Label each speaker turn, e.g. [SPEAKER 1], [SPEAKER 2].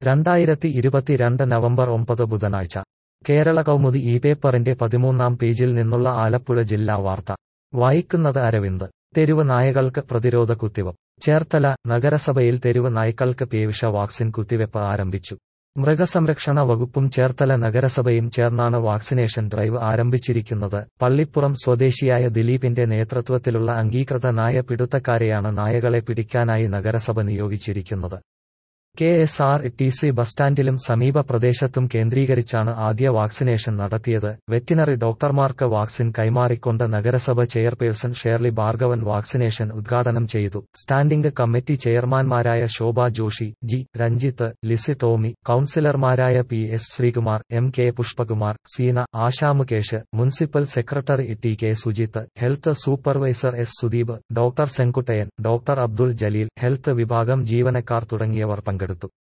[SPEAKER 1] രണ്ടായിരത്തി ഇരുപത്തിരണ്ട് നവംബർ ഒമ്പത് ബുധനാഴ്ച കേരള കൗമുദി ഈ പേപ്പറിന്റെ പതിമൂന്നാം പേജിൽ നിന്നുള്ള ആലപ്പുഴ ജില്ലാ വാർത്ത വായിക്കുന്നത് അരവിന്ദ് തെരുവ് നായകൾക്ക് പ്രതിരോധ കുത്തിവെപ്പ് ചേർത്തല നഗരസഭയിൽ തെരുവ് നായ്ക്കൾക്ക് പേവിഷ വാക്സിൻ കുത്തിവെപ്പ് ആരംഭിച്ചു മൃഗസംരക്ഷണ വകുപ്പും ചേർത്തല നഗരസഭയും ചേർന്നാണ് വാക്സിനേഷൻ ഡ്രൈവ് ആരംഭിച്ചിരിക്കുന്നത് പള്ളിപ്പുറം സ്വദേശിയായ ദിലീപിന്റെ നേതൃത്വത്തിലുള്ള അംഗീകൃത നായ പിടുത്തക്കാരെയാണ് നായകളെ പിടിക്കാനായി നഗരസഭ നിയോഗിച്ചിരിക്കുന്നത് K S R T C bus സ്റ്റാൻഡിലും സമീപ പ്രദേശത്തും കേന്ദ്രീകരിച്ചാണ് ആദ്യ വാക്സിനേഷൻ നടത്തിയത് വെറ്റിനറി ഡോക്ടർമാർക്ക് വാക്സിൻ കൈമാറിക്കൊണ്ട് നഗരസഭ ചെയർപേഴ്സൺ ഷേർലി ഭാർഗവൻ വാക്സിനേഷൻ ഉദ്ഘാടനം ചെയ്തു സ്റ്റാൻഡിംഗ് കമ്മിറ്റി ചെയർമാൻമാരായ ശോഭ ജോഷി ജി രഞ്ജിത്ത് ലിസി ടോമി കൌൺസിലർമാരായ P S Sreekumar M K Pushpakumar Seena Asha Mukesh municipal secretary T K Sujith health supervisor S Sudeep doctor Senguttayan doctor Abdul Jaleel health വിഭാഗം ജീവനക്കാർ തുടങ്ങിയവർ പങ്കെടുത്തു